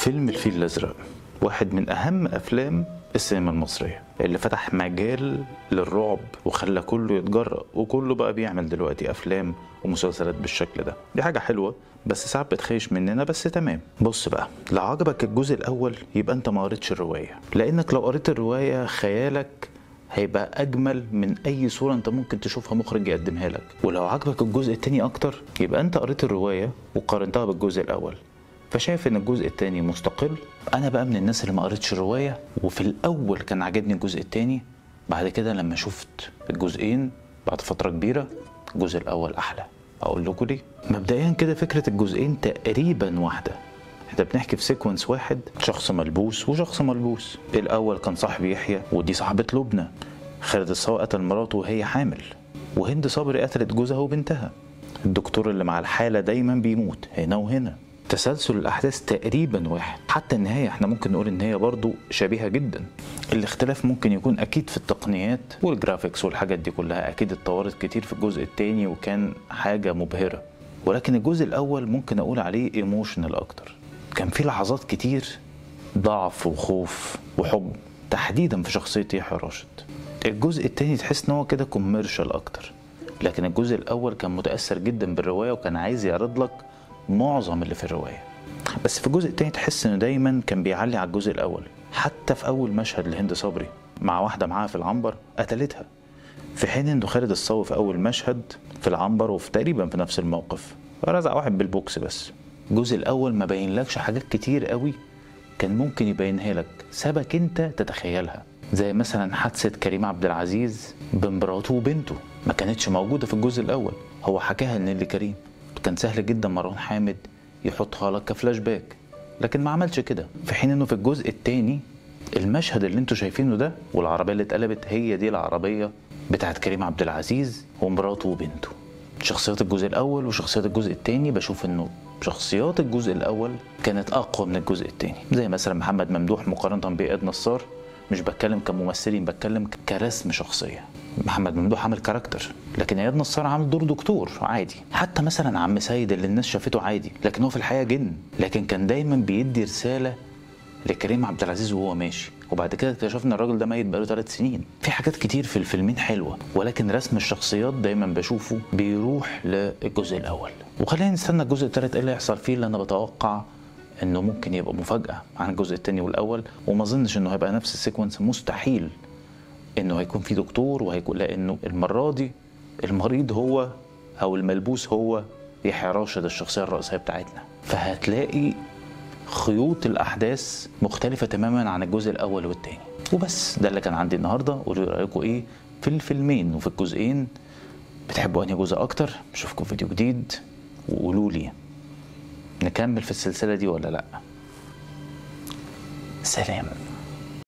فيلم الفيل الازرق واحد من اهم افلام السينما المصريه اللي فتح مجال للرعب وخلى كله يتجرأ وكله بقى بيعمل دلوقتي افلام ومسلسلات بالشكل ده دي حاجه حلوه بس ساعات بتخيش مننا بس تمام بص بقى لو عجبك الجزء الاول يبقى انت ما قريتش الروايه لانك لو قريت الروايه خيالك هيبقى اجمل من اي صوره انت ممكن تشوفها مخرج يقدمها لك ولو عجبك الجزء التاني اكتر يبقى انت قريت الروايه وقارنتها بالجزء الاول فشايف ان الجزء التاني مستقل انا بقى من الناس اللي ما قريتش الروايه وفي الاول كان عاجبني الجزء التاني بعد كده لما شفت الجزئين بعد فتره كبيره الجزء الاول احلى اقول لكم ليه مبدئيا كده فكره الجزئين تقريبا واحده احنا بنحكي في سيكونس واحد شخص ملبوس وشخص ملبوس الاول كان صاحب يحيى ودي صاحبه لبنى خالد الصاوي قتل مراته وهي حامل وهند صبري قتلت جوزها وبنتها الدكتور اللي مع الحاله دايما بيموت هنا وهنا تسلسل الاحداث تقريبا واحد حتى النهايه احنا ممكن نقول ان هي برضو شبيهه جدا الاختلاف ممكن يكون اكيد في التقنيات والجرافيكس والحاجات دي كلها اكيد اتطورت كتير في الجزء التاني وكان حاجه مبهره ولكن الجزء الاول ممكن اقول عليه ايموشنال اكتر كان في لحظات كتير ضعف وخوف وحب تحديدا في شخصيه يحيى راشد الجزء التاني تحس ان هو كده كوميرشال اكتر لكن الجزء الاول كان متاثر جدا بالروايه وكان عايز يعرض لك معظم اللي في الروايه بس في الجزء التاني تحس انه دايما كان بيعلي على الجزء الاول حتى في اول مشهد لهند صبري مع واحده معاها في العنبر قتلتها في حين انه خالد الصاوي في اول مشهد في العنبر وفي تقريبا في نفس الموقف رزع واحد بالبوكس بس الجزء الاول ما بينلكش حاجات كتير قوي كان ممكن يبينها لك سابك انت تتخيلها زي مثلا حادثة كريم عبد العزيز بمراته وبنته ما كانتش موجودة في الجزء الأول هو حكاها لنيلي كريم كان سهل جدا مروان حامد يحطها لك كفلاش باك لكن ما عملش كده في حين انه في الجزء الثاني المشهد اللي انتوا شايفينه ده والعربيه اللي اتقلبت هي دي العربيه بتاعت كريم عبد العزيز ومراته وبنته شخصيات الجزء الاول وشخصيات الجزء الثاني بشوف انه شخصيات الجزء الاول كانت اقوى من الجزء الثاني زي مثلا محمد ممدوح مقارنه باياد نصار مش بتكلم كممثلين بتكلم كرسم شخصيه محمد ممدوح عامل كاركتر لكن اياد نصار عامل دور دكتور عادي حتى مثلا عم سيد اللي الناس شافته عادي لكن هو في الحقيقه جن لكن كان دايما بيدي رساله لكريم عبد العزيز وهو ماشي وبعد كده اكتشفنا الراجل ده ميت بقاله ثلاث سنين في حاجات كتير في الفيلمين حلوه ولكن رسم الشخصيات دايما بشوفه بيروح للجزء الاول وخلينا نستنى الجزء الثالث ايه اللي هيحصل فيه اللي انا بتوقع انه ممكن يبقى مفاجاه عن الجزء الثاني والاول وما اظنش انه هيبقى نفس السيكونس مستحيل انه هيكون في دكتور وهيكون لانه المره دي المريض هو او الملبوس هو يحيى راشد الشخصيه الرئيسيه بتاعتنا فهتلاقي خيوط الاحداث مختلفه تماما عن الجزء الاول والثاني وبس ده اللي كان عندي النهارده قولوا لي رايكم ايه في الفيلمين وفي الجزئين بتحبوا انهي جزء اكتر اشوفكم فيديو جديد وقولوا لي نكمل في السلسله دي ولا لا سلام